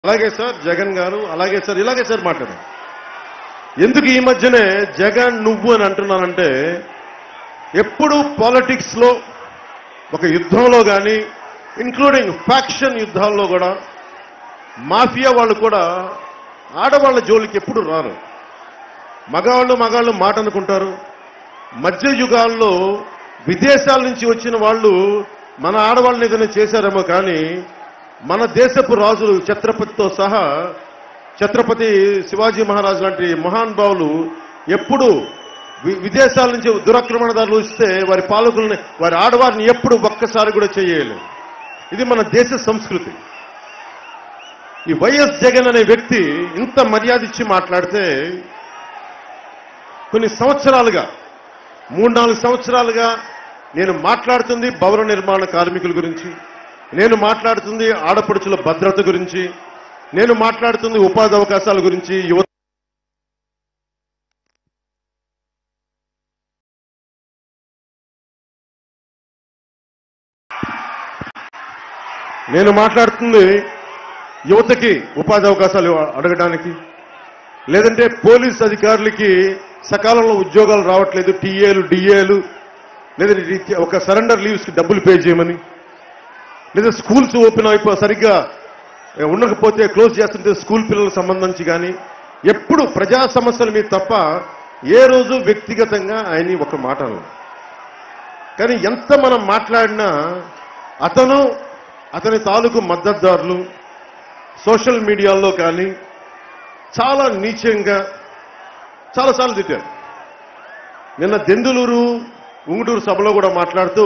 అలాగే సార్ జగన్ గారు అలాగే సార్ ఇలాగే సార్ మాట్లాడారు ఎందుకు ఈ మధ్యనే జగన్ నువ్వు అని అంటున్నానంటే ఎప్పుడు పాలిటిక్స్ లో ఒక యుద్ధంలో కానీ ఇంక్లూడింగ్ ఫ్యాక్షన్ యుద్ధాల్లో కూడా మాఫియా వాళ్ళు కూడా ఆడవాళ్ళ జోలికి ఎప్పుడు రారు మగవాళ్ళు మగాళ్ళు మాట అనుకుంటారు మధ్య యుగాల్లో విదేశాల నుంచి వచ్చిన వాళ్ళు మన ఆడవాళ్ళని ఏదైనా చేశారేమో కానీ మన దేశపు రాజులు ఛత్రపతితో సహా ఛత్రపతి శివాజీ మహారాజు లాంటి మహానుభావులు ఎప్పుడు వి- విదేశాల నుంచి దురాక్రమణదారులు వస్తే వారి పాలకుల్ని వారి ఆడవారిని ఎప్పుడు ఒక్కసారి కూడా చేయలేదు ఇది మన దేశ సంస్కృతి ఈ వైఎస్ జగన్ అనే వ్యక్తి ఇంత మర్యాద ఇచ్చి మాట్లాడితే కొన్ని సంవత్సరాలుగా మూడు నాలుగు సంవత్సరాలుగా నేను మాట్లాడుతుంది భవన నిర్మాణ కార్మికుల గురించి నేను మాట్లాడుతుంది ఆడపడుచుల భద్రత గురించి నేను మాట్లాడుతుంది ఉపాధి అవకాశాల గురించి యువత నేను మాట్లాడుతుంది యువతకి ఉపాధి అవకాశాలు అడగడానికి లేదంటే పోలీస్ అధికారులకి సకాలంలో ఉద్యోగాలు రావట్లేదు టీఏలు డిఏలు లేదంటే రీ- ఒక సరెండర్ లీవ్స్ కి డబ్బులు పే చేయమని లేదా స్కూల్స్ ఓపెన్ అయిపో సరిగ్గా ఉండకపోతే క్లోజ్ చేస్తుంటే స్కూల్ పిల్లలకు సంబంధించి కానీ ఎప్పుడు ప్రజా సమస్యల మీద తప్ప ఏ రోజు వ్యక్తిగతంగా ఆయన ఒక మాట అనలేదు. కానీ ఎంత మనం మాట్లాడినా అతను అతని తాలూకు మద్దతుదారులు సోషల్ మీడియాలో కానీ చాలా నీచంగా చాలాసార్లు తిట్టారు నిన్న దెందులూరు ఉంగుటూరు సభలో కూడా మాట్లాడుతూ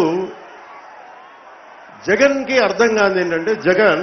జగన్కి అర్థం కాదు ఏంటంటే జగన్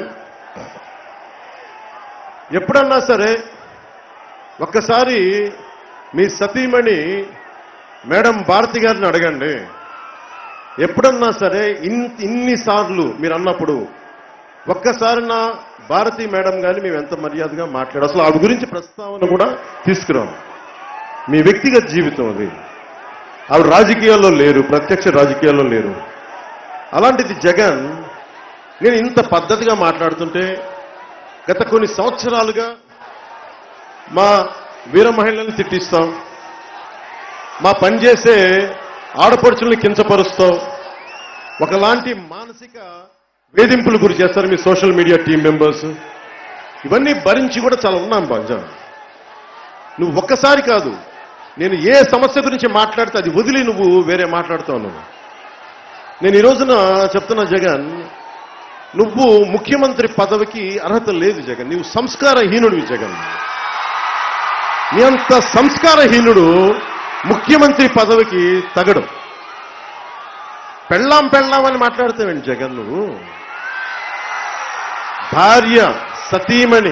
ఎప్పుడన్నా సరే ఒక్కసారి మీ సతీమణి మేడం భారతి గారిని అడగండి ఎప్పుడన్నా సరే ఇన్ ఇన్నిసార్లు మీరు అన్నప్పుడు ఒక్కసారి నా భారతి మేడం గాని మేము ఎంత మర్యాదగా మాట్లాడు అసలు ఆవిడ గురించి ప్రస్తావన కూడా తీసుకురాం మీ వ్యక్తిగత జీవితం అది ఆవిడ రాజకీయాల్లో లేరు ప్రత్యక్ష రాజకీయాల్లో లేరు అలాంటిది జగన్ నేను ఇంత పద్ధతిగా మాట్లాడుతుంటే గత కొన్ని సంవత్సరాలుగా మా వీర మహిళల్ని తిట్టిస్తాం మా పనిచేసే ఆడపడుచుల్ని కించపరుస్తాం ఒకలాంటి మానసిక వేధింపులు గురి చేస్తారు మీ సోషల్ మీడియా టీం మెంబర్స్ ఇవన్నీ భరించి కూడా చాలా ఉన్నాం బాజా నువ్వు ఒక్కసారి కాదు నేను ఏ సమస్య గురించి మాట్లాడితే అది వదిలి నువ్వు వేరే మాట్లాడుతావు నువ్వు నేను ఈ రోజున చెప్తున్నా జగన్ నువ్వు ముఖ్యమంత్రి పదవికి అర్హత లేదు జగన్ నీవు సంస్కారహీనుడివి జగన్ నీ అంత సంస్కారహీనుడు ముఖ్యమంత్రి పదవికి తగడు పెళ్ళాం పెళ్ళాం అని మాట్లాడతావేంటి జగన్ నువ్వు భార్య సతీమణి